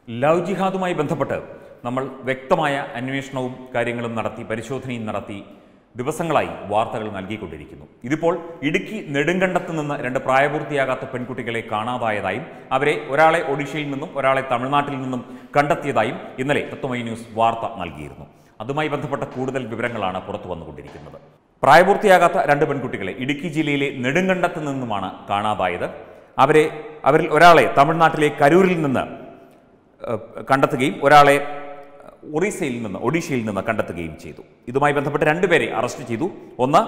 love ജിഹാദുമായി ബന്ധപ്പെട്ട് നമ്മൾ വ്യക്തമായ അന്വേഷണവും കാര്യങ്ങളും നടത്തി പരിശോധനയും നടത്തി ദിവസങ്ങളായി വാർത്തകൾ നൽകിക്കൊണ്ടിരിക്കുന്നു ഇതിപ്പോൾ ഇടുക്കി നെടുങ്കണ്ടത്ത് നിന്ന് രണ്ട് പ്രായപൂർത്തിയാകാത്ത പെൺകുട്ടികളെ കാണാതായതായും അവരെ ഒരാളെ ഒഡീഷയിൽ നിന്നും ഒരാളെ തമിഴ്നാട്ടിൽ നിന്നും കണ്ടെത്തിയതായും ഇന്നലെ തത്വമൈ ന്യൂസ് വാർത്ത നൽകിയിരുന്നു അതുമായി ബന്ധപ്പെട്ട കൂടുതൽ വിവരങ്ങളാണ് പുറത്തു വന്നുകൊണ്ടിരിക്കുന്നത് പ്രായപൂർത്തിയാകാത്ത രണ്ട് പെൺകുട്ടികളെ ഇടുക്കി ജില്ലയിലെ നെടുങ്കണ്ടത്ത് നിന്നുമാണ് കാണാതായത് അവരെ അവരിൽ ഒരാളെ തമിഴ്നാട്ടിലെ കരൂരിൽ നിന്ന് ഏഹ്, കണ്ടെത്തുകയും ഒരാളെ ഒറീസയിൽ നിന്ന് ഒഡീഷയിൽ നിന്ന് കണ്ടെത്തുകയും ചെയ്തു ഇതുമായി ബന്ധപ്പെട്ട് രണ്ടുപേരെ അറസ്റ്റ് ചെയ്തു ഒന്ന്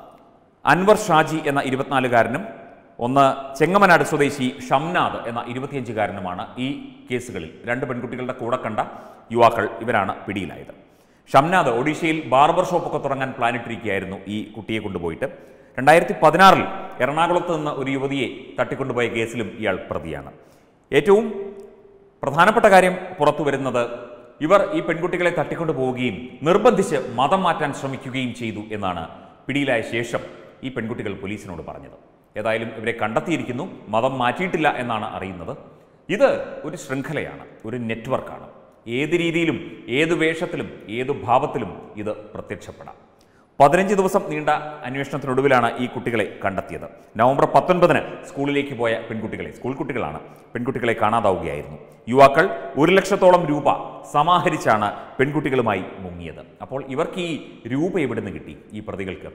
അൻവർ ഷാജി എന്ന ഇരുപത്തിനാലുകാരനും ഒന്ന് ചെങ്ങമനാട് സ്വദേശി ഷംനാദ് എന്ന ഇരുപത്തിയഞ്ചുകാരനുമാണ് ഈ കേസുകളിൽ രണ്ട് പെൺകുട്ടികളുടെ കൂടെ കണ്ട യുവാക്കൾ ഇവരാണ് പിടിയിലായത് ഷംനാദ് ഒഡീഷയിൽ ബാർബർ ഷോപ്പൊക്കെ തുടങ്ങാൻ പ്ലാനിട്ടിരിക്കുകയായിരുന്നു ഈ കുട്ടിയെ കൊണ്ടുപോയിട്ട് രണ്ടായിരത്തി പതിനാറിൽ എറണാകുളത്ത് നിന്ന് ഒരു യുവതിയെ തട്ടിക്കൊണ്ടുപോയ കേസിലും ഇയാൾ പ്രതിയാണ് ഏറ്റവും പ്രധാനപ്പെട്ട കാര്യം പുറത്തു വരുന്നത് ഇവർ ഈ പെൺകുട്ടികളെ തട്ടിക്കൊണ്ടു പോവുകയും നിർബന്ധിച്ച് മതം മാറ്റാൻ ശ്രമിക്കുകയും ചെയ്തു എന്നാണ് പിടിയിലായ ശേഷം ഈ പെൺകുട്ടികൾ പോലീസിനോട് പറഞ്ഞത് ഏതായാലും ഇവരെ കണ്ടെത്തിയിരിക്കുന്നു മതം മാറ്റിയിട്ടില്ല എന്നാണ് അറിയുന്നത് ഇത് ഒരു ശൃംഖലയാണ് ഒരു നെറ്റ്വർക്കാണ് ഏത് രീതിയിലും ഏത് വേഷത്തിലും ഏത് ഭാവത്തിലും ഇത് പ്രത്യക്ഷപ്പെടാം പതിനഞ്ച് ദിവസം നീണ്ട അന്വേഷണത്തിനൊടുവിലാണ് ഈ കുട്ടികളെ കണ്ടെത്തിയത് നവംബർ പത്തൊൻപതിന് സ്കൂളിലേക്ക് പോയ പെൺകുട്ടികളെ സ്കൂൾ കുട്ടികളാണ് പെൺകുട്ടികളെ കാണാതാവുകയായിരുന്നു യുവാക്കൾ ഒരു ലക്ഷത്തോളം രൂപ സമാഹരിച്ചാണ് പെൺകുട്ടികളുമായി മുങ്ങിയത് അപ്പോൾ ഇവർക്ക് ഈ രൂപ എവിടെ നിന്ന് കിട്ടി ഈ പ്രതികൾക്ക്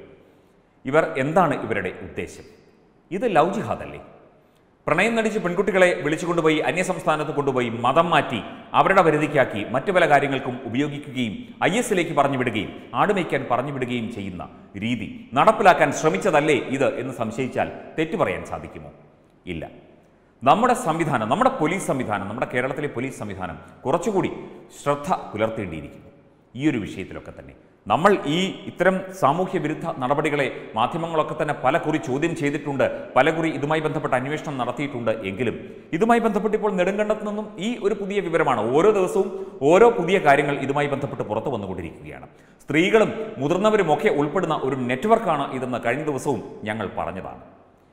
ഇവർ എന്താണ് ഇവരുടെ ഉദ്ദേശം ഇത് ലവ് ജിഹാദല്ലേ പ്രണയം നടിച്ച് പെൺകുട്ടികളെ വിളിച്ചുകൊണ്ടുപോയി അന്യസംസ്ഥാനത്ത് കൊണ്ടുപോയി മതം മാറ്റി അവരുടെ പരിധിക്കാക്കി മറ്റു പല കാര്യങ്ങൾക്കും ഉപയോഗിക്കുകയും ഐ എസിലേക്ക് പറഞ്ഞു വിടുകയും ആടുമയ്ക്കാൻ പറഞ്ഞു വിടുകയും ചെയ്യുന്ന രീതി നടപ്പിലാക്കാൻ ശ്രമിച്ചതല്ലേ ഇത് എന്ന് സംശയിച്ചാൽ തെറ്റു പറയാൻ സാധിക്കുമോ ഇല്ല നമ്മുടെ സംവിധാനം നമ്മുടെ പോലീസ് സംവിധാനം നമ്മുടെ കേരളത്തിലെ പോലീസ് സംവിധാനം കുറച്ചുകൂടി ശ്രദ്ധ പുലർത്തേണ്ടിയിരിക്കുന്നു ഈ ഒരു വിഷയത്തിലൊക്കെ തന്നെ നമ്മൾ ഈ ഇത്തരം സാമൂഹ്യ വിരുദ്ധ നടപടികളെ മാധ്യമങ്ങളൊക്കെ തന്നെ പല കുറി ചോദ്യം ചെയ്തിട്ടുണ്ട് പല കുറി ഇതുമായി ബന്ധപ്പെട്ട അന്വേഷണം നടത്തിയിട്ടുണ്ട് എങ്കിലും ഇതുമായി ബന്ധപ്പെട്ട് ഇപ്പോൾ നെടുങ്കണ്ടത്ത് നിന്നും ഈ ഒരു പുതിയ വിവരമാണ് ഓരോ ദിവസവും ഓരോ പുതിയ കാര്യങ്ങൾ ഇതുമായി ബന്ധപ്പെട്ട് പുറത്തു വന്നുകൊണ്ടിരിക്കുകയാണ് സ്ത്രീകളും മുതിർന്നവരുമൊക്കെ ഉൾപ്പെടുന്ന ഒരു നെറ്റ്വർക്കാണ് ഇതെന്ന് കഴിഞ്ഞ ദിവസവും ഞങ്ങൾ പറഞ്ഞതാണ്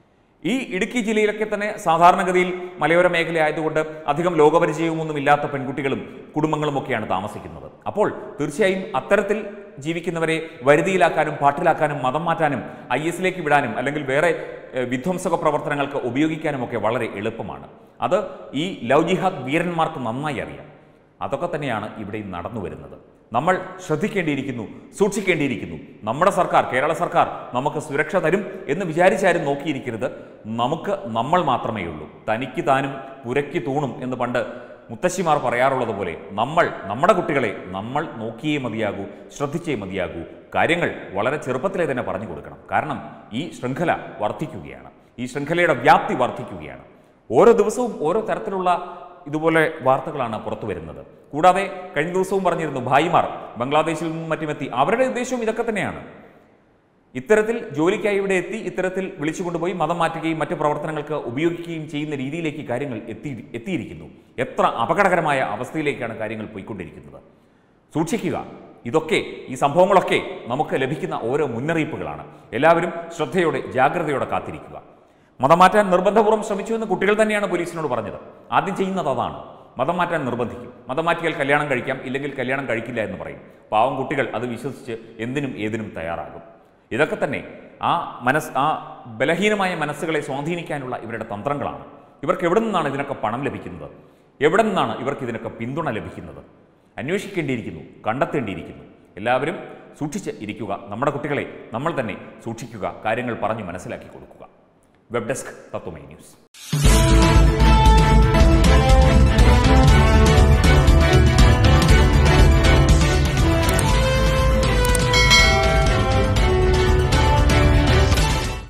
ഈ ഇടുക്കി ജില്ലയിലൊക്കെ തന്നെ സാധാരണഗതിയിൽ മലയോര മേഖല ആയതുകൊണ്ട് അധികം ലോകപരിചയവുമൊന്നും ഇല്ലാത്ത പെൺകുട്ടികളും കുടുംബങ്ങളുമൊക്കെയാണ് താമസിക്കുന്നത് അപ്പോൾ തീർച്ചയായും അത്തരത്തിൽ ജീവിക്കുന്നവരെ വരുതിയിലാക്കാനും പാട്ടിലാക്കാനും മതം മാറ്റാനും ഐ എസിലേക്ക് വിടാനും അല്ലെങ്കിൽ വേറെ ഏഹ്, വിധ്വംസക പ്രവർത്തനങ്ങൾക്ക് ഉപയോഗിക്കാനും ഒക്കെ വളരെ എളുപ്പമാണ് അത് ഈ ലവ് ജിഹാദ് വീരന്മാർക്ക് നന്നായി അറിയാം അതൊക്കെ തന്നെയാണ് ഇവിടെ നടന്നു വരുന്നത് നമ്മൾ ശ്രദ്ധിക്കേണ്ടിയിരിക്കുന്നു സൂക്ഷിക്കേണ്ടിയിരിക്കുന്നു നമ്മുടെ സർക്കാർ കേരള സർക്കാർ നമുക്ക് സുരക്ഷ തരും എന്ന് വിചാരിച്ചാരും നോക്കിയിരിക്കരുത് നമുക്ക് നമ്മൾ മാത്രമേ ഉള്ളൂ തനിക്ക് താനും പുരയ്ക്ക് തൂണും എന്ന് പണ്ട് മുത്തശ്ശിമാർ പറയാറുള്ളത് പോലെ നമ്മൾ നമ്മുടെ കുട്ടികളെ നമ്മൾ നോക്കിയേ മതിയാകൂ ശ്രദ്ധിച്ചേ മതിയാകൂ കാര്യങ്ങൾ വളരെ ചെറുപ്പത്തിലെ തന്നെ പറഞ്ഞു കൊടുക്കണം കാരണം ഈ ശൃംഖല വർദ്ധിക്കുകയാണ് ഈ ശൃംഖലയുടെ വ്യാപ്തി വർദ്ധിക്കുകയാണ് ഓരോ ദിവസവും ഓരോ തരത്തിലുള്ള ഇതുപോലെ വാർത്തകളാണ് പുറത്തു വരുന്നത് കൂടാതെ കഴിഞ്ഞ ദിവസവും പറഞ്ഞിരുന്നു ഭായിമാർ ബംഗ്ലാദേശിൽ നിന്നും മറ്റുമെത്തി അവരുടെ ഉദ്ദേശവും ഇതൊക്കെ തന്നെയാണ് ഇത്തരത്തിൽ ജോലിക്കായി ഇവിടെ എത്തി ഇത്തരത്തിൽ വിളിച്ചു കൊണ്ടുപോയി മതം മാറ്റുകയും മറ്റു പ്രവർത്തനങ്ങൾക്ക് ഉപയോഗിക്കുകയും ചെയ്യുന്ന രീതിയിലേക്ക് കാര്യങ്ങൾ എത്തി എത്തിയിരിക്കുന്നു എത്ര അപകടകരമായ അവസ്ഥയിലേക്കാണ് കാര്യങ്ങൾ പോയിക്കൊണ്ടിരിക്കുന്നത് സൂക്ഷിക്കുക ഇതൊക്കെ ഈ സംഭവങ്ങളൊക്കെ നമുക്ക് ലഭിക്കുന്ന ഓരോ മുന്നറിയിപ്പുകളാണ് എല്ലാവരും ശ്രദ്ധയോടെ ജാഗ്രതയോടെ കാത്തിരിക്കുക മതം മാറ്റാൻ നിർബന്ധപൂർവ്വം ശ്രമിച്ചു എന്ന് കുട്ടികൾ തന്നെയാണ് പോലീസിനോട് പറഞ്ഞത് ആദ്യം ചെയ്യുന്നത് അതാണ് മതം മാറ്റാൻ നിർബന്ധിക്കും മതം മാറ്റിയാൽ കല്യാണം കഴിക്കാം ഇല്ലെങ്കിൽ കല്യാണം കഴിക്കില്ല എന്ന് പറയും പാവം കുട്ടികൾ അത് വിശ്വസിച്ച് എന്തിനും ഏതിനും തയ്യാറാകും ഇതൊക്കെ തന്നെ ആ മനസ് ആ ബലഹീനമായ മനസ്സുകളെ സ്വാധീനിക്കാനുള്ള ഇവരുടെ തന്ത്രങ്ങളാണ് ഇവർക്ക് എവിടെ നിന്നാണ് ഇതിനൊക്കെ പണം ലഭിക്കുന്നത് എവിടെ നിന്നാണ് ഇവർക്ക് ഇതിനൊക്കെ പിന്തുണ ലഭിക്കുന്നത് അന്വേഷിക്കേണ്ടിയിരിക്കുന്നു കണ്ടെത്തേണ്ടിയിരിക്കുന്നു എല്ലാവരും സൂക്ഷിച്ച് ഇരിക്കുക നമ്മുടെ കുട്ടികളെ നമ്മൾ തന്നെ സൂക്ഷിക്കുക കാര്യങ്ങൾ പറഞ്ഞു മനസ്സിലാക്കി കൊടുക്കുക വെബ് ഡെസ്ക് തത്വമൈ ന്യൂസ്